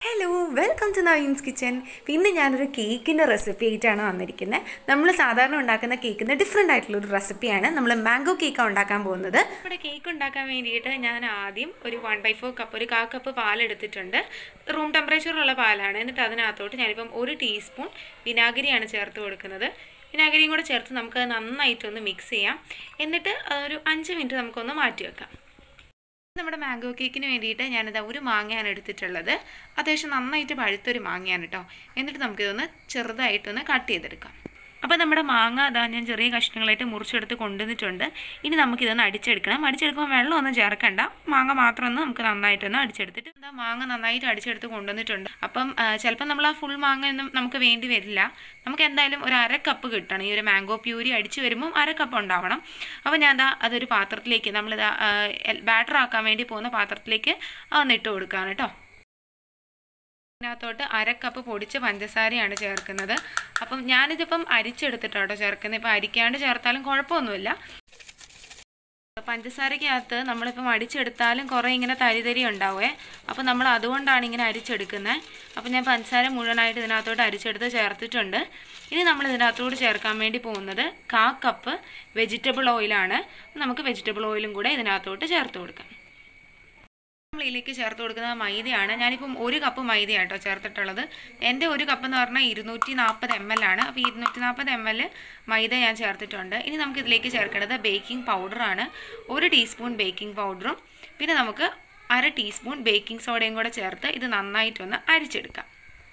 hello welcome to Naveen's kitchen ഇന്ന് ഞാനൊരു കേക്കിൻ്റെ റെസിപ്പി ആയിട്ടാണ് വന്നിരിക്കുന്നത് നമ്മൾ സാധാരണ ഉണ്ടാക്കുന്ന കേക്കിൻ്റെ ഡിഫറെൻ്റ് ആയിട്ടുള്ള ഒരു റെസിപ്പിയാണ് നമ്മൾ മാംഗോ കേക്കാണ് ഉണ്ടാക്കാൻ പോകുന്നത് ഇവിടെ കേക്ക് ഉണ്ടാക്കാൻ വേണ്ടിയിട്ട് ഞാൻ ആദ്യം ഒരു വൺ ബൈ ഫോർ കപ്പ് ഒരു കാ കപ്പ് പാലെടുത്തിട്ടുണ്ട് റൂം ടെമ്പറേച്ചറിലുള്ള പാലാണ് എന്നിട്ട് അതിനകത്തോട്ട് ഞാനിപ്പം ഒരു ടീസ്പൂൺ വിനാഗിരിയാണ് ചേർത്ത് കൊടുക്കുന്നത് വിനാഗിരിയും കൂടെ ചേർത്ത് നമുക്ക് നന്നായിട്ടൊന്ന് മിക്സ് ചെയ്യാം എന്നിട്ട് ഒരു അഞ്ച് മിനിറ്റ് നമുക്കൊന്ന് മാറ്റി വെക്കാം നമ്മുടെ മാംഗോ കേക്കിന് വേണ്ടിയിട്ട് ഞാനിതാ ഒരു മാങ്ങയാണ് എടുത്തിട്ടുള്ളത് അത്യാവശ്യം നന്നായിട്ട് പഴുത്തൊരു മാങ്ങയാണ് കേട്ടോ എന്നിട്ട് നമുക്കിതൊന്ന് ചെറുതായിട്ടൊന്ന് കട്ട് ചെയ്തെടുക്കാം അപ്പോൾ നമ്മുടെ മാങ്ങ അതാ ഞാൻ ചെറിയ കഷ്ണങ്ങളായിട്ട് മുറിച്ചെടുത്ത് കൊണ്ടുവന്നിട്ടുണ്ട് ഇനി നമുക്കിതൊന്ന് അടിച്ചെടുക്കണം അടിച്ചെടുക്കുമ്പോൾ വെള്ളമൊന്നും ചേർക്കണ്ട മാങ്ങ മാത്രം ഒന്ന് നമുക്ക് നന്നായിട്ടൊന്ന് അടിച്ചെടുത്തിട്ട് എന്താ മാങ്ങ നന്നായിട്ട് അടിച്ചെടുത്ത് കൊണ്ടുവന്നിട്ടുണ്ട് അപ്പം ചിലപ്പോൾ നമ്മൾ ആ ഫുൾ മാങ്ങ ഒന്നും നമുക്ക് വേണ്ടി വരില്ല നമുക്ക് എന്തായാലും ഒരു അര കപ്പ് കിട്ടണം ഈ ഒരു മാംഗോ പ്യൂരി അടിച്ച് വരുമ്പം അര കപ്പ് ഉണ്ടാവണം അപ്പോൾ ഞാൻ എന്താ അതൊരു പാത്രത്തിലേക്ക് നമ്മളിതാ ബാറ്റർ ആക്കാൻ വേണ്ടി പോകുന്ന പാത്രത്തിലേക്ക് അതൊന്ന് ഇട്ട് കൊടുക്കുകയാണ് കേട്ടോ ഇതിനകത്തോട്ട് അര കപ്പ് പൊടിച്ച പഞ്ചസാരയാണ് ചേർക്കുന്നത് അപ്പം ഞാനിതിപ്പം അരിച്ചെടുത്തിട്ടാട്ടോ ചേർക്കുന്നത് ഇപ്പം അരിക്കാണ്ട് ചേർത്താലും കുഴപ്പമൊന്നുമില്ല പഞ്ചസാരയ്ക്കകത്ത് നമ്മളിപ്പം അടിച്ചെടുത്താലും കുറേ ഇങ്ങനെ തരിതരി ഉണ്ടാവുമേ അപ്പോൾ നമ്മൾ അതുകൊണ്ടാണ് ഇങ്ങനെ അരിച്ചെടുക്കുന്നത് അപ്പോൾ ഞാൻ പഞ്ചസാര മുഴുവനായിട്ട് ഇതിനകത്തോട്ട് അരിച്ചെടുത്ത് ചേർത്തിട്ടുണ്ട് ഇനി നമ്മൾ ഇതിനകത്തോട്ട് ചേർക്കാൻ വേണ്ടി പോകുന്നത് കാ കപ്പ് വെജിറ്റബിൾ ഓയിലാണ് നമുക്ക് വെജിറ്റബിൾ ഓയിലും കൂടെ ഇതിനകത്തോട്ട് ചേർത്ത് കൊടുക്കാം നമ്മൾ ഇതിലേക്ക് ചേർത്ത് കൊടുക്കുന്നത് മൈദയാണ് ഞാനിപ്പം ഒരു കപ്പ് മൈദയാണ് കേട്ടോ ചേർത്തിട്ടുള്ളത് എൻ്റെ ഒരു കപ്പ് എന്ന് പറഞ്ഞാൽ ഇരുന്നൂറ്റി നാൽപ്പത് എം എൽ ആണ് അപ്പോൾ ഇരുന്നൂറ്റി നാൽപ്പത് എം എൽ മൈദ ഞാൻ ചേർത്തിട്ടുണ്ട് ഇനി നമുക്ക് ഇതിലേക്ക് ചേർക്കേണ്ടത് ബേക്കിംഗ് പൗഡറാണ് ഒരു ടീസ്പൂൺ ബേക്കിംഗ് പൗഡറും പിന്നെ നമുക്ക് അര ടീസ്പൂൺ ബേക്കിംഗ് സോഡയും കൂടെ ചേർത്ത് ഇത് നന്നായിട്ടൊന്ന് അരിച്ചെടുക്കാം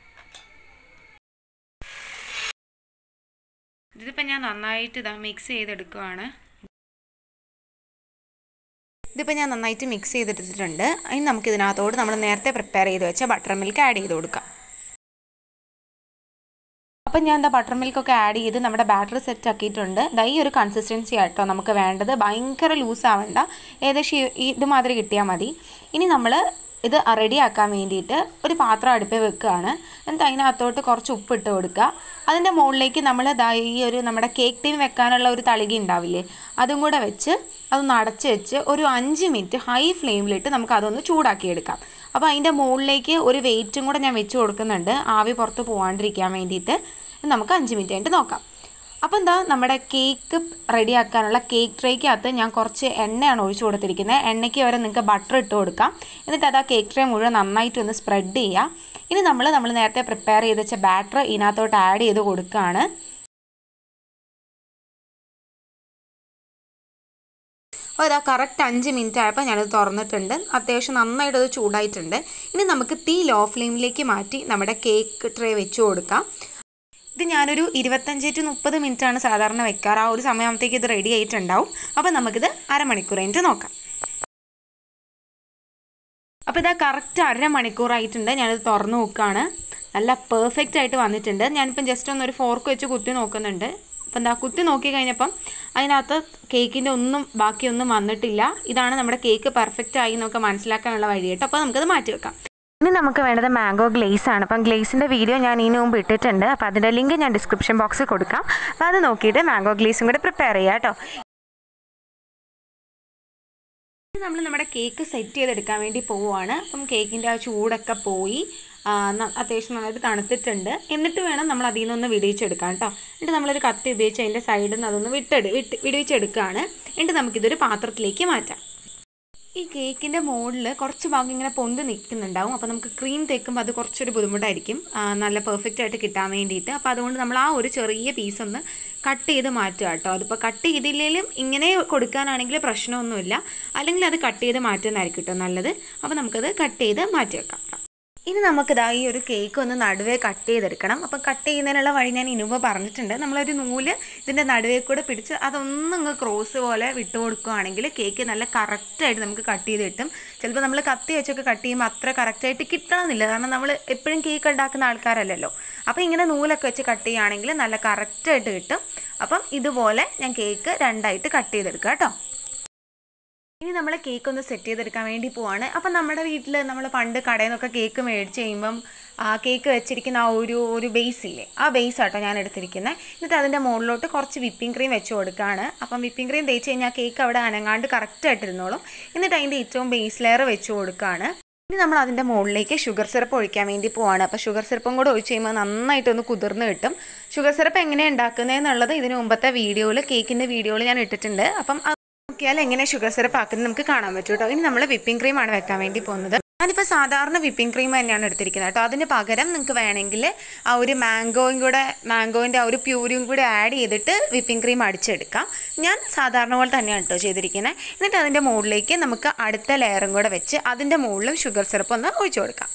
ഇതിപ്പോൾ ഞാൻ നന്നായിട്ട് ഇതാ മിക്സ് ചെയ്തെടുക്കുവാണ് ഇതിപ്പോൾ ഞാൻ നന്നായിട്ട് മിക്സ് ചെയ്തെടുത്തിട്ടുണ്ട് ഇനി നമുക്ക് ഇതിനകത്തോട് നമ്മൾ നേരത്തെ പ്രിപ്പയർ ചെയ്ത് വെച്ച ബട്ടർ മിൽക്ക് ആഡ് ചെയ്ത് കൊടുക്കാം അപ്പം ഞാൻ എന്താ ബട്ടർ മിൽക്കൊക്കെ ആഡ് ചെയ്ത് നമ്മുടെ ബാറ്ററി സെറ്റ് ആക്കിയിട്ടുണ്ട് ദാ ഈ ഒരു കൺസിസ്റ്റൻസി ആയിട്ടോ നമുക്ക് വേണ്ടത് ഭയങ്കര ലൂസ് ആവണ്ട ഏകദേശം ഇതുമാതിരി കിട്ടിയാൽ മതി ഇനി നമ്മൾ ഇത് റെഡി ആക്കാൻ വേണ്ടിയിട്ട് ഒരു പാത്രം അടുപ്പിൽ വെക്കുകയാണ് എന്നിട്ട് അതിനകത്തോട്ട് കുറച്ച് ഉപ്പിട്ട് കൊടുക്കുക അതിൻ്റെ മുകളിലേക്ക് നമ്മൾ ദാ ഈ ഒരു നമ്മുടെ കേക്ക് ടീൻ വെക്കാനുള്ള ഒരു തളിക ഉണ്ടാവില്ലേ അതും കൂടെ വെച്ച് അതൊന്ന് അടച്ച് വെച്ച് ഒരു അഞ്ച് മിനിറ്റ് ഹൈ ഫ്ലെയിമിലിട്ട് നമുക്ക് അതൊന്ന് ചൂടാക്കിയെടുക്കാം അപ്പോൾ അതിൻ്റെ മുകളിലേക്ക് ഒരു വെയിറ്റും കൂടെ ഞാൻ വെച്ച് കൊടുക്കുന്നുണ്ട് ആവി പുറത്ത് പോകാണ്ടിരിക്കാൻ വേണ്ടിയിട്ട് നമുക്ക് അഞ്ച് മിനിറ്റ് കഴിഞ്ഞിട്ട് നോക്കാം അപ്പോൾ എന്താ നമ്മുടെ കേക്ക് റെഡിയാക്കാനുള്ള കേക്ക് ട്രേക്കകത്ത് ഞാൻ കുറച്ച് എണ്ണയാണ് ഒഴിച്ചു കൊടുത്തിരിക്കുന്നത് എണ്ണയ്ക്ക് വരെ നിങ്ങൾക്ക് ബട്ടർ ഇട്ട് കൊടുക്കാം എന്നിട്ട് അത് ആ കേക്ക് ട്രേ മുഴുവൻ നന്നായിട്ടൊന്ന് സ്പ്രെഡ് ചെയ്യുക ഇനി നമ്മൾ നമ്മൾ നേരത്തെ പ്രിപ്പയർ ചെയ്ത് വെച്ച ബാറ്റർ ഇതിനകത്തോട്ട് ആഡ് ചെയ്ത് കൊടുക്കുകയാണ് അപ്പോൾ ഇതാ കറക്റ്റ് അഞ്ച് മിനിറ്റ് ആയപ്പോൾ ഞാനത് തുറന്നിട്ടുണ്ട് അത്യാവശ്യം നന്നായിട്ട് അത് ചൂടായിട്ടുണ്ട് ഇനി നമുക്ക് തീ ലോ ഫ്ലെയിമിലേക്ക് മാറ്റി നമ്മുടെ കേക്ക് ട്രേ വെച്ച് കൊടുക്കാം ഇത് ഞാനൊരു ഇരുപത്തഞ്ച് ടു മുപ്പത് മിനിറ്റാണ് സാധാരണ വെക്കാറ് ആ ഒരു സമയമാകുമ്പോഴത്തേക്ക് ഇത് റെഡി ആയിട്ടുണ്ടാവും അപ്പോൾ നമുക്കിത് അരമണിക്കൂർ കഴിഞ്ഞിട്ട് നോക്കാം അപ്പോൾ ഇതാ കറക്റ്റ് അരമണിക്കൂറായിട്ടുണ്ട് ഞാനിത് തുറന്ന് നോക്കുകയാണ് നല്ല പെർഫെക്റ്റ് ആയിട്ട് വന്നിട്ടുണ്ട് ഞാനിപ്പം ജസ്റ്റ് ഒന്ന് ഒരു ഫോർക്ക് വെച്ച് കുത്തി നോക്കുന്നുണ്ട് അപ്പം എന്താ കുത്തി നോക്കി കഴിഞ്ഞപ്പം അതിനകത്ത് കേക്കിൻ്റെ ഒന്നും ബാക്കിയൊന്നും വന്നിട്ടില്ല ഇതാണ് നമ്മുടെ കേക്ക് പെർഫെക്റ്റ് ആയി നമുക്ക് മനസ്സിലാക്കാനുള്ള വഴി കേട്ടോ അപ്പോൾ നമുക്കത് മാറ്റി വെക്കാം ഇനി നമുക്ക് വേണ്ടത് മാംഗോ ഗ്ലേസ് ആണ് അപ്പം ഗ്ലേസിൻ്റെ വീഡിയോ ഞാൻ ഇതിനു മുമ്പ് ഇട്ടിട്ടുണ്ട് അപ്പോൾ അതിൻ്റെ ലിങ്ക് ഞാൻ ഡിസ്ക്രിപ്ഷൻ ബോക്സിൽ കൊടുക്കാം അപ്പോൾ അത് നോക്കിയിട്ട് മാംഗോ ഗ്ലേസും കൂടെ പ്രിപ്പയർ ചെയ്യാം കേട്ടോ നമ്മൾ നമ്മുടെ കേക്ക് സെറ്റ് ചെയ്തെടുക്കാൻ വേണ്ടി പോവുകയാണ് അപ്പം കേക്കിൻ്റെ ആ ചൂടൊക്കെ പോയി അത്യാവശ്യം നന്നായിട്ട് തണുത്തിട്ടുണ്ട് എന്നിട്ട് വേണം നമ്മൾ അതിൽ നിന്നൊന്ന് വിടിയിച്ചെടുക്കാൻ കേട്ടോ എന്നിട്ട് നമ്മളൊരു കത്തി ഉപയോഗിച്ച് അതിൻ്റെ സൈഡിൽ നിന്ന് അതൊന്ന് വിട്ടെടു വിട്ട് വിടുവിച്ചെടുക്കുകയാണ് എന്നിട്ട് നമുക്കിതൊരു പാത്രത്തിലേക്ക് മാറ്റാം ഈ കേക്കിൻ്റെ മുകളിൽ കുറച്ച് ഭാഗം ഇങ്ങനെ പൊന്ത് നിൽക്കുന്നുണ്ടാവും അപ്പോൾ നമുക്ക് ക്രീം തേക്കുമ്പോൾ അത് കുറച്ചൊരു ബുദ്ധിമുട്ടായിരിക്കും നല്ല പെർഫെക്റ്റ് ആയിട്ട് കിട്ടാൻ വേണ്ടിയിട്ട് അപ്പോൾ അതുകൊണ്ട് നമ്മൾ ആ ഒരു ചെറിയ പീസ് ഒന്ന് കട്ട് ചെയ്ത് മാറ്റുക കേട്ടോ അതിപ്പോൾ കട്ട് ചെയ്തില്ലെങ്കിലും ഇങ്ങനെ കൊടുക്കാനാണെങ്കിൽ പ്രശ്നമൊന്നുമില്ല അല്ലെങ്കിൽ അത് കട്ട് ചെയ്ത് മാറ്റുന്നതായിരിക്കും കേട്ടോ നല്ലത് അപ്പോൾ നമുക്കത് കട്ട് ചെയ്ത് മാറ്റി വെക്കാം ഇനി നമുക്കിതാ ഈ ഒരു കേക്ക് ഒന്ന് നടുവേ കട്ട് ചെയ്തെടുക്കണം അപ്പം കട്ട് ചെയ്യുന്നതിനുള്ള വഴി ഞാൻ ഇനുമ്പ് പറഞ്ഞിട്ടുണ്ട് നമ്മളൊരു നൂല് ഇതിൻ്റെ നടുവേ കൂടെ പിടിച്ച് അതൊന്നങ്ങ് ക്രോസ് പോലെ വിട്ടു കൊടുക്കുകയാണെങ്കിൽ കേക്ക് നല്ല കറക്റ്റായിട്ട് നമുക്ക് കട്ട് ചെയ്ത് കിട്ടും ചിലപ്പോൾ നമ്മൾ കത്തി വെച്ചൊക്കെ കട്ട് ചെയ്യുമ്പോൾ അത്ര കറക്റ്റായിട്ട് കിട്ടണമെന്നില്ല കാരണം നമ്മൾ എപ്പോഴും കേക്ക് ഉണ്ടാക്കുന്ന ആൾക്കാരല്ലല്ലോ അപ്പോൾ ഇങ്ങനെ നൂലൊക്കെ വെച്ച് കട്ട് ചെയ്യുകയാണെങ്കിൽ നല്ല കറക്റ്റായിട്ട് കിട്ടും അപ്പം ഇതുപോലെ ഞാൻ കേക്ക് രണ്ടായിട്ട് കട്ട് ചെയ്തെടുക്കുക കേട്ടോ ഇനി നമ്മൾ കേക്ക് ഒന്ന് സെറ്റ് ചെയ്തെടുക്കാൻ വേണ്ടി പോവാണ് അപ്പം നമ്മുടെ വീട്ടിൽ നമ്മൾ പണ്ട് കടയിൽ നിന്നൊക്കെ കേക്ക് മേടിച്ച് കഴിയുമ്പം ആ കേക്ക് വെച്ചിരിക്കുന്ന ആ ഒരു ഒരു ബേസ് ഇല്ലേ ആ ബേസ് ആട്ടോ ഞാൻ എടുത്തിരിക്കുന്നത് എന്നിട്ട് അതിൻ്റെ മുകളിലോട്ട് കുറച്ച് വിപ്പിംഗ് ക്രീം വെച്ച് കൊടുക്കുകയാണ് അപ്പം വിപ്പിംഗ് ക്രീം തേച്ച് കഴിഞ്ഞാൽ കേക്ക് അവിടെ അനങ്ങാണ്ട് കറക്റ്റായിട്ട് ഇരുന്നോളും എന്നിട്ട് അതിൻ്റെ ഏറ്റവും ബേസ് ലെയർ വെച്ച് കൊടുക്കുകയാണ് ഇനി നമ്മൾ അതിൻ്റെ മുകളിലേക്ക് ഷുഗർ സിറപ്പ് ഒഴിക്കാൻ വേണ്ടി പോവാണ് അപ്പോൾ ഷുഗർ സിറപ്പും കൂടെ ഒഴിച്ച് കഴിയുമ്പോൾ നന്നായിട്ടൊന്ന് കുതിർന്ന് കിട്ടും ഷുഗർ സിറപ്പ് എങ്ങനെയാണ് ഉണ്ടാക്കുന്നതെന്നുള്ളത് ഇതിന് മുമ്പത്തെ വീഡിയോയിൽ കേക്കിൻ്റെ വീഡിയോയിൽ ഞാൻ ഇട്ടിട്ടുണ്ട് അപ്പം അത് നോക്കിയാൽ എങ്ങനെ ഷുഗർ സിറപ്പ് ആക്കുന്നത് നമുക്ക് കാണാൻ പറ്റും കേട്ടോ ഇനി നമ്മൾ വിപ്പിംഗ് ക്രീമാണ് വെക്കാൻ വേണ്ടി പോകുന്നത് ഞാനിപ്പോൾ സാധാരണ വിപ്പിംഗ് ക്രീം തന്നെയാണ് എടുത്തിരിക്കുന്നത് കേട്ടോ അതിന് പകരം നിങ്ങൾക്ക് വേണമെങ്കിൽ ആ ഒരു മാംഗോയും കൂടെ മാംഗോൻ്റെ ആ ഒരു പ്യൂരിയും കൂടെ ആഡ് ചെയ്തിട്ട് വിപ്പിംഗ് ക്രീം അടിച്ചെടുക്കാം ഞാൻ സാധാരണ പോലെ തന്നെയാണ് കേട്ടോ ചെയ്തിരിക്കുന്നത് എന്നിട്ട് അതിൻ്റെ മുകളിലേക്ക് നമുക്ക് അടുത്ത ലെയറും കൂടെ വെച്ച് അതിൻ്റെ മുകളിലും ഷുഗർ സിറപ്പ് ഒന്ന് ഒഴിച്ചു കൊടുക്കാം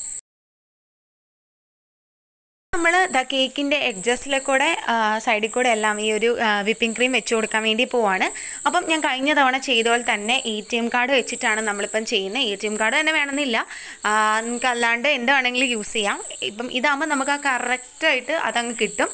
നമ്മൾ ദ കേക്കിൻ്റെ എഡ്ജസ്റ്റിലെ കൂടെ സൈഡിൽ കൂടെ എല്ലാം ഈ ഒരു വിപ്പിംഗ് ക്രീം വെച്ച് കൊടുക്കാൻ വേണ്ടി പോവാണ് അപ്പം ഞാൻ കഴിഞ്ഞ തവണ ചെയ്ത പോലെ തന്നെ എ ടി എം കാർഡ് വെച്ചിട്ടാണ് നമ്മളിപ്പം ചെയ്യുന്നത് എ ടി എം കാർഡ് തന്നെ വേണമെന്നില്ല നിങ്ങൾക്ക് അല്ലാണ്ട് എന്ത് വേണമെങ്കിലും യൂസ് ചെയ്യാം ഇപ്പം ഇതാകുമ്പോൾ നമുക്ക് ആ കറക്റ്റായിട്ട് അതങ്ങ് കിട്ടും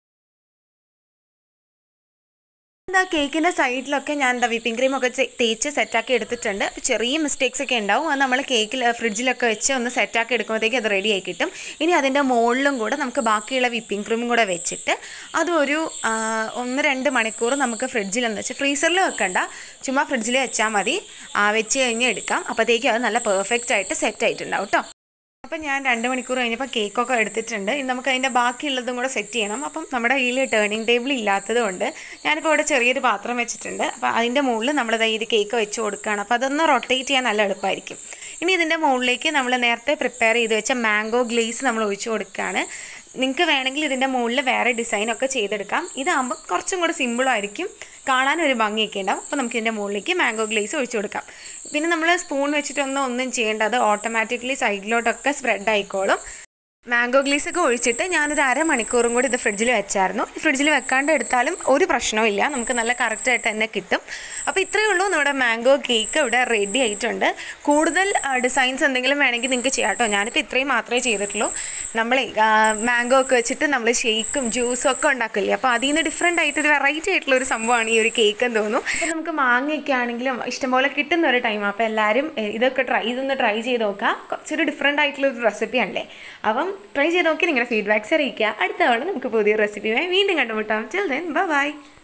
എന്താ കേക്കിൻ്റെ സൈഡിലൊക്കെ ഞാൻ എന്താ വിപ്പിംഗ് ക്രീം ഒക്കെ ചെ- തേച്ച് സെറ്റാക്കി എടുത്തിട്ടുണ്ട് അപ്പോൾ ചെറിയ മിസ്റ്റേക്സ് ഒക്കെ ഉണ്ടാവും അത് നമ്മൾ കേക്കിൽ ഫ്രിഡ്ജിലൊക്കെ വെച്ച് ഒന്ന് സെറ്റാക്കി എടുക്കുമ്പോഴത്തേക്ക് അത് റെഡി ആയി കിട്ടും ഇനി അതിൻ്റെ മുകളിലും കൂടെ നമുക്ക് ബാക്കിയുള്ള വിപ്പിംഗ് ക്രീമും കൂടെ വെച്ചിട്ട് അതൊരു ആ, ഒന്ന് രണ്ട് മണിക്കൂർ നമുക്ക് ഫ്രിഡ്ജിൽ എന്ന് വെച്ചാൽ ഫ്രീസറിൽ വെക്കണ്ട ചുമ്മാ ഫ്രിഡ്ജിൽ വെച്ചാൽ മതി ആ, വെച്ച് കഴിഞ്ഞ് എടുക്കാം അപ്പോഴത്തേക്കും അത് നല്ല പെർഫെക്റ്റ് ആയിട്ട് സെറ്റ് ആയിട്ടുണ്ടാവും കേട്ടോ അപ്പം ഞാൻ രണ്ട് മണിക്കൂർ കഴിഞ്ഞപ്പോൾ കേക്കൊക്കെ എടുത്തിട്ടുണ്ട് ഇനി നമുക്ക് അതിൻ്റെ ബാക്കിയുള്ളതും കൂടെ സെറ്റ് ചെയ്യണം അപ്പം നമ്മുടെ കയ്യിൽ ടേണിംഗ് ടേബിൾ ഇല്ലാത്തത് കൊണ്ട് ഞാനിപ്പോൾ ഇവിടെ ചെറിയൊരു പാത്രം വെച്ചിട്ടുണ്ട് അപ്പോൾ അതിൻ്റെ മുകളിൽ നമ്മൾ ദാ ഇത് കേക്ക് വെച്ച് കൊടുക്കുകയാണ് അപ്പോൾ അതൊന്ന് റൊട്ടേറ്റ് ചെയ്യാൻ നല്ല എളുപ്പമായിരിക്കും ഇനി ഇതിൻ്റെ മുകളിലേക്ക് നമ്മൾ നേരത്തെ പ്രിപ്പയർ ചെയ്ത് വെച്ച മാംഗോ ഗ്ലേസ് നമ്മൾ ഒഴിച്ചു കൊടുക്കുകയാണ് നിങ്ങൾക്ക് വേണമെങ്കിൽ ഇതിൻ്റെ മുകളിൽ വേറെ ഡിസൈനൊക്കെ ചെയ്തെടുക്കാം ഇതാകുമ്പോൾ കുറച്ചും കൂടെ സിമ്പിളായിരിക്കും കാണാനൊരു ഭംഗിയൊക്കെ ഉണ്ടാവും അപ്പോൾ നമുക്ക് ഇതിൻ്റെ മുകളിലേക്ക് മാംഗോ ഗ്ലേസ് ഒഴിച്ചു കൊടുക്കാം പിന്നെ നമ്മൾ സ്പൂൺ വെച്ചിട്ടൊന്നും ഒന്നും ചെയ്യേണ്ട അത് ഓട്ടോമാറ്റിക്കലി സൈഡിലോട്ടൊക്കെ സ്പ്രെഡ് ആയിക്കോളും മാംഗോ ഗ്ലേസ് ഒക്കെ ഒഴിച്ചിട്ട് ഞാനൊരു അരമണിക്കൂറും കൂടി ഇത് ഫ്രിഡ്ജിൽ വെച്ചായിരുന്നു ഫ്രിഡ്ജിൽ വെക്കാണ്ട് എടുത്താലും ഒരു പ്രശ്നവും നമുക്ക് നല്ല കറക്റ്റായിട്ട് തന്നെ കിട്ടും അപ്പോൾ ഇത്രയേ ഉള്ളൂ നമ്മുടെ മാംഗോ കേക്ക് ഇവിടെ റെഡി ആയിട്ടുണ്ട് കൂടുതൽ ഡിസൈൻസ് എന്തെങ്കിലും വേണമെങ്കിൽ നിങ്ങൾക്ക് ചെയ്യാം കേട്ടോ ഞാനിപ്പോൾ ഇത്രയും മാത്രമേ ചെയ്തിട്ടുള്ളൂ നമ്മൾ മാംഗോ ഒക്കെ വെച്ചിട്ട് നമ്മൾ ഷേക്കും ജ്യൂസും ഒക്കെ ഉണ്ടാക്കില്ലേ അപ്പോൾ അതിൽ നിന്ന് ഡിഫറെൻ്റ് ആയിട്ട് ഒരു വെറൈറ്റി ആയിട്ടുള്ള ഒരു സംഭവമാണ് ഈ ഒരു കേക്ക് എന്ന് തോന്നുന്നു അപ്പോൾ നമുക്ക് മാങ്ങയൊക്കെ ആണെങ്കിലും ഇഷ്ടംപോലെ കിട്ടുന്ന ഒരു ടൈം അപ്പോൾ എല്ലാവരും എ, ഇതൊക്കെ ട്രൈ ഇതൊന്ന് ട്രൈ ചെയ്ത് നോക്കുക കുറച്ചൊരു ഡിഫറെൻ്റ് ആയിട്ടുള്ള ഒരു റെസിപ്പി ആണല്ലേ അപ്പം ട്രൈ ചെയ്ത് നോക്കി നിങ്ങളുടെ ഫീഡ്ബാക്ക്സ് അറിയിക്കുക അടുത്ത തവണ നമുക്ക് പുതിയ റെസിപ്പിയുമായി വീണ്ടും കണ്ടുമുട്ടാം ചിൽ ദെൻ ബൈ